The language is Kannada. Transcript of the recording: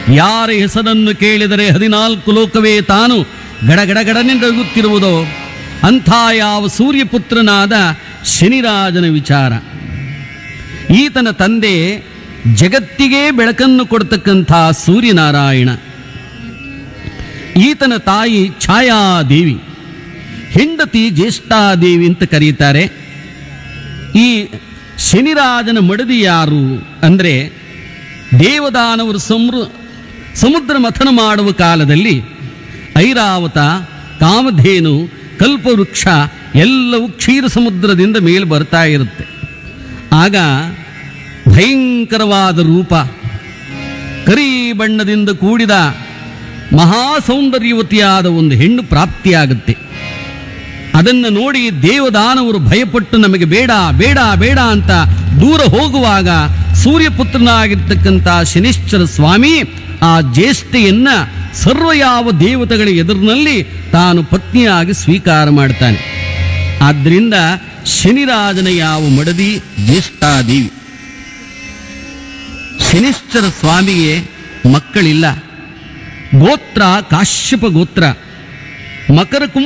ಯಾರ ಹೆಸರನ್ನು ಕೇಳಿದರೆ ಹದಿನಾಲ್ಕು ಲೋಕವೇ ತಾನು ಗಡಗಡಗಡನೆರಗುತ್ತಿರುವುದೋ ಅಂಥ ಯಾವ ಸೂರ್ಯಪುತ್ರನಾದ ಶನಿರಾಜನ ವಿಚಾರ ಈತನ ತಂದೆ ಜಗತ್ತಿಗೆ ಬೆಳಕನ್ನು ಕೊಡ್ತಕ್ಕಂಥ ಸೂರ್ಯನಾರಾಯಣ ಈತನ ತಾಯಿ ಛಾಯಾದೇವಿ ಹೆಂಡತಿ ಜ್ಯೇಷ್ಠಾದೇವಿ ಅಂತ ಕರೀತಾರೆ ಈ ಶನಿರಾಜನ ಮಡದಿ ಯಾರು ಅಂದರೆ ದೇವದಾನವರು ಸಮೃ ಸಮುದ್ರ ಮಥನ ಮಾಡುವ ಕಾಲದಲ್ಲಿ ಐರಾವತ ಕಾಮಧೇನು ಕಲ್ಪವೃಕ್ಷ ಎಲ್ಲವೂ ಕ್ಷೀರ ಸಮುದ್ರದಿಂದ ಮೇಲೆ ಬರ್ತಾ ಇರುತ್ತೆ ಆಗ ಭಯಂಕರವಾದ ರೂಪ ಕರಿ ಬಣ್ಣದಿಂದ ಕೂಡಿದ ಮಹಾ ಸೌಂದರ್ಯವತಿಯಾದ ಒಂದು ಹೆಣ್ಣು ಪ್ರಾಪ್ತಿಯಾಗುತ್ತೆ ಅದನ್ನು ನೋಡಿ ದೇವದಾನವರು ಭಯಪಟ್ಟು ನಮಗೆ ಬೇಡ ಬೇಡ ಬೇಡ ಅಂತ ದೂರ ಹೋಗುವಾಗ ಸೂರ್ಯಪುತ್ರನಾಗಿರ್ತಕ್ಕಂಥ ಶನಿಶ್ಚರ ಸ್ವಾಮಿ ಆ ಜ್ಯೇಷ್ಠೆಯನ್ನ ಸರ್ವ ಯಾವ ದೇವತೆಗಳ ಎದುರಿನಲ್ಲಿ ತಾನು ಪತ್ನಿಯಾಗಿ ಸ್ವೀಕಾರ ಮಾಡ್ತಾನೆ ಆದ್ದರಿಂದ ಶನಿರಾಜನ ಯಾವ ಮಡದಿ ಜ್ಯೇಷ್ಠಾದೇವಿ ಶನಿಶ್ಚರ ಸ್ವಾಮಿಗೆ ಮಕ್ಕಳಿಲ್ಲ ಗೋತ್ರ ಕಾಶ್ಯಪ ಗೋತ್ರ ಮಕರ ಕುಂಭ